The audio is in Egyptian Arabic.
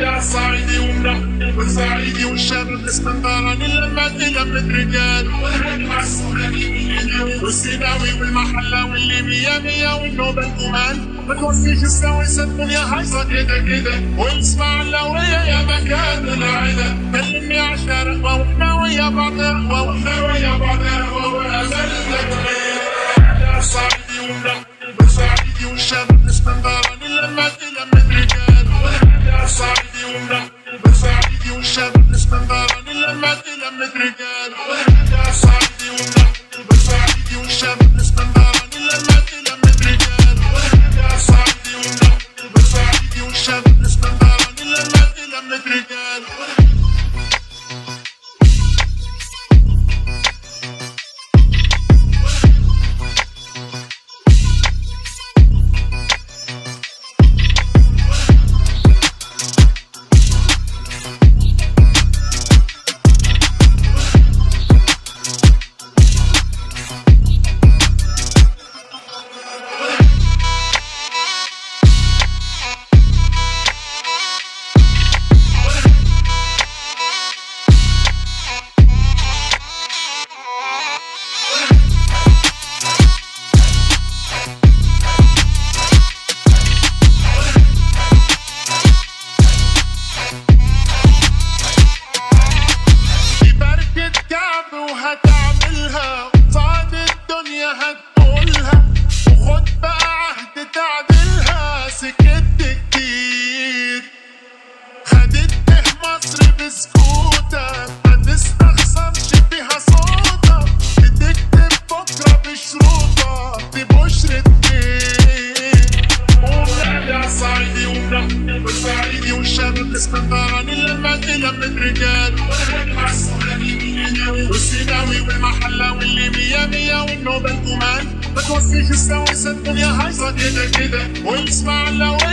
يا صعيدي ومرحب والصعيدي والشاب الاسكندراني لما تلمت رجال والسيناوي والمحلاوي واللي مية مية والنوبة الكمان ما توفيش السويس الدنيا هايصة كده كده واسمع اللوية يا مكان العدا كلمني عشان رخوة واحنا ويا بعض رخوة واحنا ويا بعض رخوة وأمل لك يا صعيدي ومرحب والصعيدي والشاب الاسكندراني لما تلمت رجال يا صعيدي ومرحب والصعيدي والشاب الاسكندراني لما تلمت رجال يا صعيدي ومرحب والصعيدي والشاب الاسكندراني لما تلمت رجال يا صعيدي ومرحب والصعيدي والشاب الاسكندراني لما تلمت رجال في بركة كعب وهتعملها قصاد الدنيا هتقولها وخد بقى عهد تعدلها سكت كتير خدت به مصر بسكوتك ما تستخسرش فيها صوتك بتكتب بكرة بشروطك دي بشرة خير ومنادي يا صعيدي ومرحب والصعيدي والشاب الاسكندراني لما تلمت رجال والسيناوي والمحلاوي واللي مية مية والنوبة الكمان ما توفيش السويس الدنيا هايصة كده كده واسمع اللوية